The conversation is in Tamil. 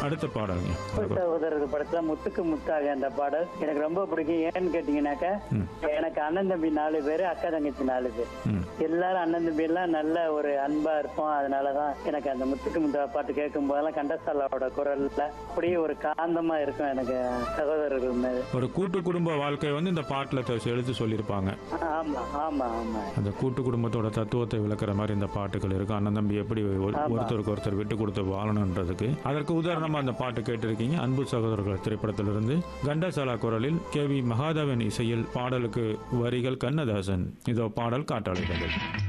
அடுத்த பாடலுங்க சகோதரர்கள் படத்துல முத்துக்கு முத்தாக அந்த பாடல் எனக்கு ரொம்ப பிடிக்கும் ஏன்னு கேட்டீங்கன்னாக்கா எனக்கு அண்ணன் தம்பி நாலு பேரு அக்கா தங்கச்சி நாலு பேர் ம் எல்லாரும் அண்ணன் தம்பி எல்லாம் நல்ல ஒரு அன்பா இருப்போம் அதனாலதான் எனக்கு அந்த முத்துக்கு முத்தா பாட்டு கேட்கும் போதெல்லாம் கண்டசாலாவோட குரல்ல அப்படியே ஒரு காந்தமா இருக்கும் எனக்கு சகோதரர்கள் மேல ஒரு கூட்டு குடும்ப வாழ்க்கை வந்து இந்த பாட்டில் எழுத்து சொல்லியிருப்பாங்க ஆமா ஆமா ஆமா அந்த கூட்டு குடும்பத்தோட தத்துவத்தை விளக்குற மாதிரி இந்த பாட்டுகள் இருக்கும் அண்ணன் தம்பி எப்படி ஒரு- ஒருத்தருக்கு ஒருத்தர் விட்டு கொடுத்து வாழணுன்றதுக்கு அதற்கு உதாரணமா அந்த பாட்டு கேட்டிருக்கீங்க அன்பு சகோதரர்கள் திரைப்படத்திலிருந்து கண்டசாலா குரலில் கே வி மகாதேவன் இசையில் பாடலுக்கு வரிகள் கண்ணதாசன் இதோ பாடல் காட்டாளிகள்